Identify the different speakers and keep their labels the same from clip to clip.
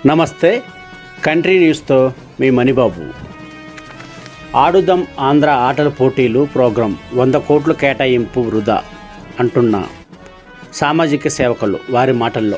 Speaker 1: నమస్తే కంట్రీ న్యూస్తో మీ మణిబాబు ఆడుదాం ఆంధ్ర ఆటల పోటీలు ప్రోగ్రాం వంద కోట్లు కేటాయింపు వృధా అంటున్న సామాజిక సేవకులు వారి మాటల్లో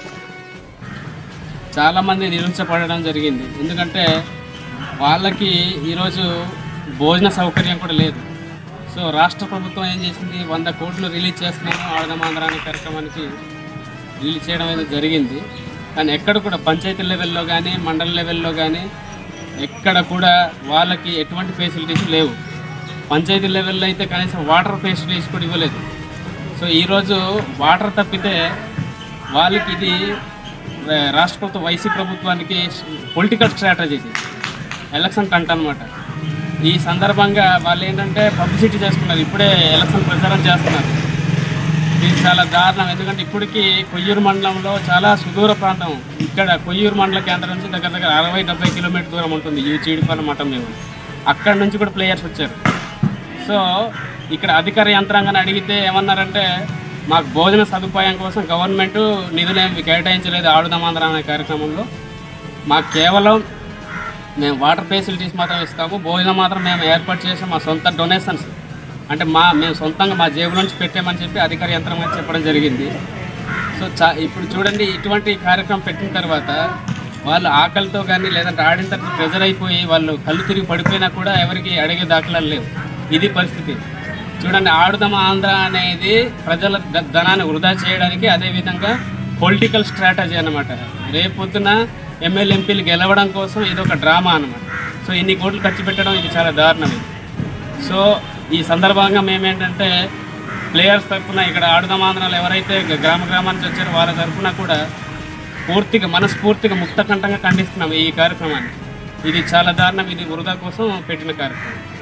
Speaker 2: చాలామంది నిరుత్సాహపడడం జరిగింది ఎందుకంటే వాళ్ళకి ఈరోజు భోజన సౌకర్యం కూడా లేదు సో రాష్ట్ర ప్రభుత్వం ఏం చేసింది వంద కోట్లు రిలీజ్ చేస్తున్నాము ఆడదమాంధ్ర అనే కార్యక్రమానికి రిలీజ్ చేయడం అనేది జరిగింది కానీ ఎక్కడ కూడా పంచాయతీ లెవెల్లో కానీ మండల లెవెల్లో కానీ ఎక్కడ కూడా వాళ్ళకి ఎటువంటి ఫెసిలిటీస్ లేవు పంచాయతీ లెవెల్లో అయితే కనీసం వాటర్ ఫెసిలిటీస్ కూడా ఇవ్వలేదు సో ఈరోజు వాటర్ తప్పితే వాళ్ళకి ఇది రా- రాష్ట్ర ప్రభుత్వం వైసీ ప్రభుత్వానికి పొలిటికల్ స్ట్రాటజీ ఇది ఎలక్షన్ కంట అనమాట ఈ సందర్భంగా వాళ్ళు ఏంటంటే పబ్లిసిటీ చేసుకున్నారు ఇప్పుడే ఎలక్షన్ ప్రచారం చేస్తున్నారు ఇది చాలా దారుణం ఎందుకంటే ఇప్పటికీ కొయ్యూరు మండలంలో చాలా సుదూర ప్రాంతం ఇక్కడ కొయ్యూరు మండల కేంద్రం నుంచి దగ్గర దగ్గర అరవై డెబ్బై కిలోమీటర్ దూరం ఉంటుంది ఈ చీడిపల్లి మఠం మేము అక్కడ నుంచి కూడా ప్లేయర్స్ వచ్చారు సో ఇక్కడ అధికార యంత్రాంగాన్ని అడిగితే ఏమన్నారంటే మాకు భోజన సదుపాయం కోసం గవర్నమెంట్ నిధులు ఏమి కేటాయించలేదు ఆడుదామాంధ్ర అనే కార్యక్రమంలో మాకు కేవలం మేము వాటర్ ఫెసిలిటీస్ మాత్రం ఇస్తాము భోజనం మాత్రం మేము ఏర్పాటు చేసాం మా సొంత డొనేషన్స్ అంటే మా మేము సొంతంగా మా జేబు నుంచి పెట్టామని చెప్పి అధికార యంత్రాంగం చెప్పడం జరిగింది సో చా ఇప్పుడు చూడండి ఇటువంటి కార్యక్రమం పెట్టిన తర్వాత వాళ్ళు ఆకలితో కానీ లేదంటే ఆడిన తర్వాత ప్రెజర్ అయిపోయి వాళ్ళు కళ్ళు తిరిగి పడిపోయినా కూడా ఎవరికి అడిగే దాఖలాలు లేవు ఇది పరిస్థితి చూడండి ఆడుదాం ఆంధ్ర అనేది ప్రజల ధ- ధనాన్ని వృధా చేయడానికి అదేవిధంగా పొలిటికల్ స్ట్రాటజీ అనమాట రేపొద్దున ఎమ్మెల్యే ఎంపీలు గెలవడం కోసం ఇది ఒక డ్రామా అనమాట సో ఇన్ని కోట్లు ఖర్చు పెట్టడం ఇది చాలా దారుణం ఇది సో ఈ సందర్భంగా మేమేంటంటే ప్లేయర్స్ తరఫున ఇక్కడ ఆడుదాం ఆంధ్రాలో ఎవరైతే గ- గ్రామ గ్రామానికి వచ్చారో వాళ్ళ తరఫున కూడా పూర్తిగా మనస్ఫూర్తిగా ముక్తకంఠంగా ఖండిస్తున్నాం ఈ కార్యక్రమాన్ని ఇది చాలా దారుణం ఇది వృధా కోసం పెట్టిన కార్యక్రమం